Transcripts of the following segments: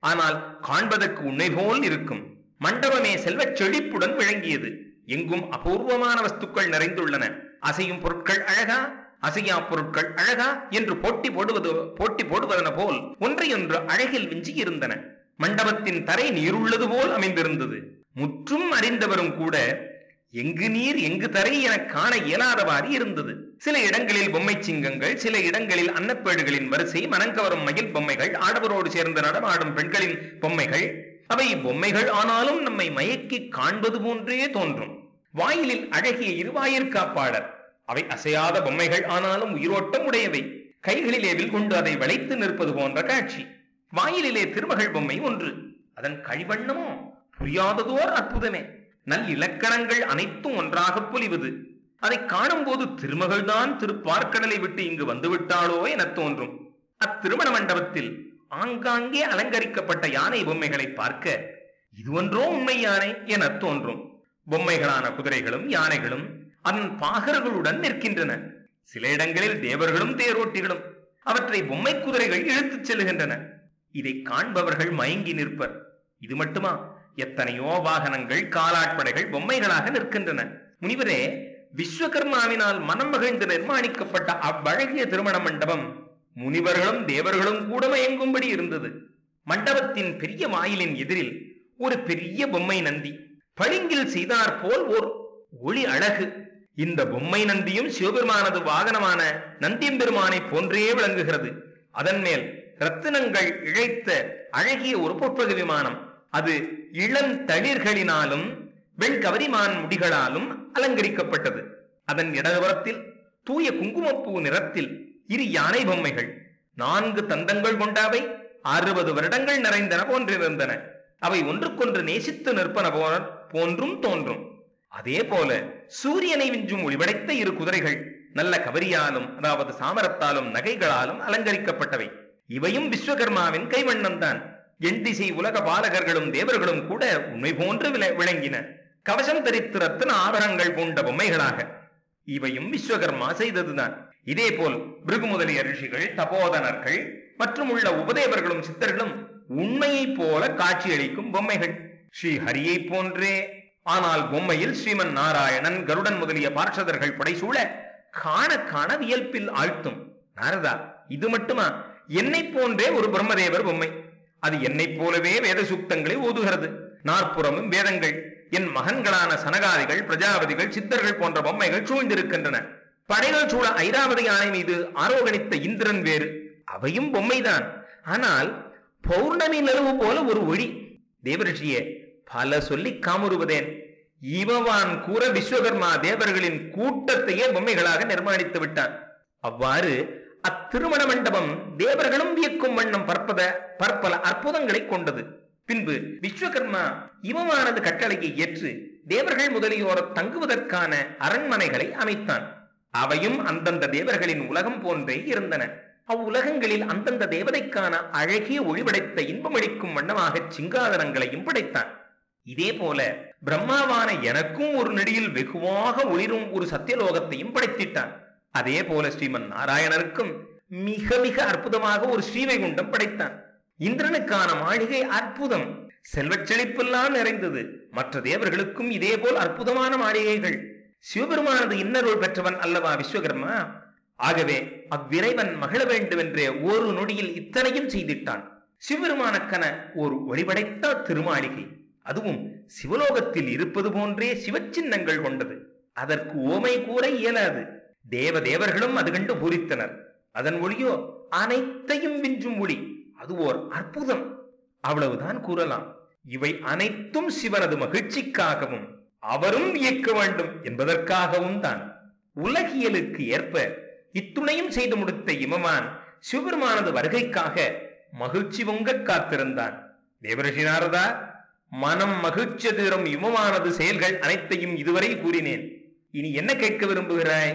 ஆனால் காண்பதற்கு உண்மை போல் இருக்கும் மண்டபமே செல்வச் செழிப்புடன் விளங்கியது எங்கும் அபூர்வமான வஸ்துக்கள் நிறைந்துள்ளன அசையும் பொருட்கள் அழகா அசையா பொருட்கள் அழகா என்று போட்டி போடுவது போட்டி போடுவதன போல் ஒன்றையொன்று அழகில் விஞ்சி இருந்தன மண்டபத்தின் தரை நீருள்ளது போல் அமைந்திருந்தது முற்றும் அறிந்தவரும் கூட எங்கு நீர் எங்கு தரை என காண இயலாதவாறு இருந்தது சில இடங்களில் பொம்மை சிங்கங்கள் சில இடங்களில் அன்னப்பேடுகளின் வரிசை மனங்கவரும் மயில் பொம்மைகள் ஆடவரோடு சேர்ந்து நடமாடும் பெண்களின் பொம்மைகள் அவை பொம்மைகள் ஆனாலும் நம்மை மயக்கி காண்பது போன்றே தோன்றும் வாயிலில் அழகிய இருவாயிற்காப்பாளர் அவை அசையாத பொம்மைகள் ஆனாலும் உயிரோட்டம் உடையவை கைகளிலே வில் கொண்டு அதை வளைத்து நிற்பது போன்ற காட்சி வாயிலிலே திருமகள் பொம்மை ஒன்று அதன் கழிவண்ணமோ புரியாததோர் அற்புதமே நல் இலக்கணங்கள் அனைத்தும் ஒன்றாக பொலிவது அதை காணும் போது திருமகள்தான் திருப்பார்க்கடலை விட்டு இங்கு வந்துவிட்டாளோ என தோன்றும் அத்திருமண மண்டபத்தில் ஆங்காங்கே அலங்கரிக்கப்பட்ட யானை பொம்மைகளை பார்க்க இது ஒன்றோ உண்மை யானை என தோன்றும் பொம்மைகளான குதிரைகளும் யானைகளும் அதன் பாகர்களுடன் நிற்கின்றன சில இடங்களில் தேவர்களும் தேரோட்டிகளும் அவற்றை பொம்மை குதிரைகள் இழுத்துச் செல்லுகின்றன இதை காண்பவர்கள் மயங்கி நிற்பர் இது மட்டுமா எத்தனையோ வாகனங்கள் காலாட்படைகள் பொம்மைகளாக நிற்கின்றன முனிவரே விஸ்வகர்மாவினால் மனம் மகிழ்ந்து நிர்மாணிக்கப்பட்ட அவ்வழகிய திருமண மண்டபம் முனிவர்களும் தேவர்களும் கூட மயங்கும்படி இருந்தது மண்டபத்தின் பெரிய வாயிலின் எதிரில் ஒரு பெரிய பொம்மை நந்தி பளிங்கில் செய்தார் போல் ஓர் ஒளி அழகு இந்த பொம்மை நந்தியும் சிவபெருமானது வாகனமான நந்தியம்பெருமானை போன்றே விளங்குகிறது அதன் மேல் ரத்தினங்கள் இழைத்த அழகிய ஒரு பொற்பகு விமானம் அது இளந்தளிர்களினாலும் வெண்கவரிமான் முடிகளாலும் அலங்கரிக்கப்பட்டது அதன் இடதுபுறத்தில் தூய குங்குமப்பூ நிறத்தில் இரு யானை பொம்மைகள் நான்கு தந்தங்கள் கொண்டவை அறுபது வருடங்கள் நிறைந்தன போன்றிருந்தன அவை ஒன்றுக்கொன்று நேசித்து நிற்பன போல போன்றும் தோன்றும் அதே போல சூரியனை விஞ்சும் ஒளிவடைத்த இரு குதிரைகள் நல்ல கவரியாலும் அதாவது சாமரத்தாலும் நகைகளாலும் அலங்கரிக்கப்பட்டவை இவையும் விஸ்வகர்மாவின் கைவண்ணம் தான் என் திசை உலக பாலகர்களும் தேவர்களும் கூட உண்மை போன்று விள- விளங்கின கவசம் தரித்து ரத்தின ஆபரணங்கள் பூண்ட பொம்மைகளாக இவையும் விஸ்வகர்மா செய்ததுதான் இதேபோல் பிருகு முதலிய ரிஷிகள் தபோதனர்கள் மற்றும் உள்ள உபதேவர்களும் சித்தர்களும் உண்மையைப் போல காட்சியளிக்கும் பொம்மைகள் ஸ்ரீ ஹரியைப் போன்றே ஆனால் பொம்மையில் ஸ்ரீமன் நாராயணன் கருடன் முதலிய பார்ஷதர்கள் படைசூழ காண காண வியல்பில் ஆழ்த்தும் நாரதா இது மட்டுமா என்னைப் போன்றே ஒரு பிரம்மதேவர் பொம்மை அது என்னைப் போலவே வேத சூக்தங்களை ஓதுகிறது நாற்புறமும் வேதங்கள் என் மகன்களான சனகாதிகள் பிரஜாபதிகள் சித்தர்கள் போன்ற பொம்மைகள் சூழ்ந்திருக்கின்றன படைகள் சூழ ஐராவதி யானை மீது ஆரோகணித்த இந்திரன் வேறு அவையும் பொம்மைதான் ஆனால் பௌர்ணமி நிலவு போல ஒரு ஒளி தேவரிஷியே பல சொல்லி காமுறுவதேன் இவவான் கூற விஸ்வகர்மா தேவர்களின் கூட்டத்தையே பொம்மைகளாக நிர்மாணித்து விட்டான் அவ்வாறு அத்திருமண மண்டபம் தேவர்களும் வியக்கும் வண்ணம் பற்பத பற்பல அற்புதங்களை கொண்டது பின்பு விஸ்வகர்மா இவமானது கட்டளையை ஏற்று தேவர்கள் முதலியோர் தங்குவதற்கான அரண்மனைகளை அமைத்தான் அவையும் அந்தந்த தேவர்களின் உலகம் போன்றே இருந்தன அவ்வுலகங்களில் அந்தந்த தேவதைக்கான அழகிய ஒளிபடைத்த இன்பமளிக்கும் வண்ணமாக சிங்காதனங்களையும் படைத்தான் இதே போல பிரம்மாவான எனக்கும் ஒரு நெடியில் வெகுவாக ஒளிரும் ஒரு சத்தியலோகத்தையும் படைத்திட்டான் அதே போல ஸ்ரீமன் நாராயணருக்கும் மிக மிக அற்புதமாக ஒரு ஸ்ரீவைகுண்டம் படைத்தான் இந்திரனுக்கான மாளிகை அற்புதம் செல்வச் செழிப்பெல்லாம் நிறைந்தது மற்ற தேவர்களுக்கும் இதே போல் அற்புதமான மாளிகைகள் சிவபெருமானது இன்னருள் பெற்றவன் அல்லவா விஸ்வகர்மா ஆகவே அவ்விறைவன் மகிழ வேண்டுமென்றே ஒரு நொடியில் இத்தனையும் செய்திட்டான் சிவபெருமானுக்கென ஒரு ஒளிபடைத்த திருமாளிகை அதுவும் சிவலோகத்தில் இருப்பது போன்றே சிவச்சின்னங்கள் கொண்டது அதற்கு ஓமை கூற இயலாது தேவ தேவர்களும் அது கண்டு பூரித்தனர் அதன் ஒளியோ அனைத்தையும் விஞ்சும் ஒளி அது ஓர் அற்புதம் அவ்வளவுதான் கூறலாம் இவை அனைத்தும் சிவனது மகிழ்ச்சிக்காகவும் அவரும் இயக்க வேண்டும் என்பதற்காகவும் தான் உலகியலுக்கு ஏற்ப இத்துணையும் செய்து முடித்த இமவான் சிவபெருமானது வருகைக்காக மகிழ்ச்சி பொங்க காத்திருந்தான் தேவரிஷி நாரதா மனம் மகிழ்ச்சி தரும் இமமானது செயல்கள் அனைத்தையும் இதுவரை கூறினேன் இனி என்ன கேட்க விரும்புகிறாய்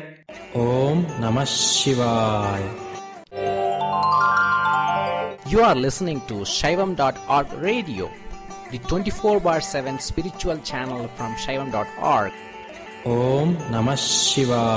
ஓம் நம சிவாய் You are listening to Shaivam.org radio, the 24 bar 7 spiritual channel from Shaivam.org. ஓம் நம சிவாய்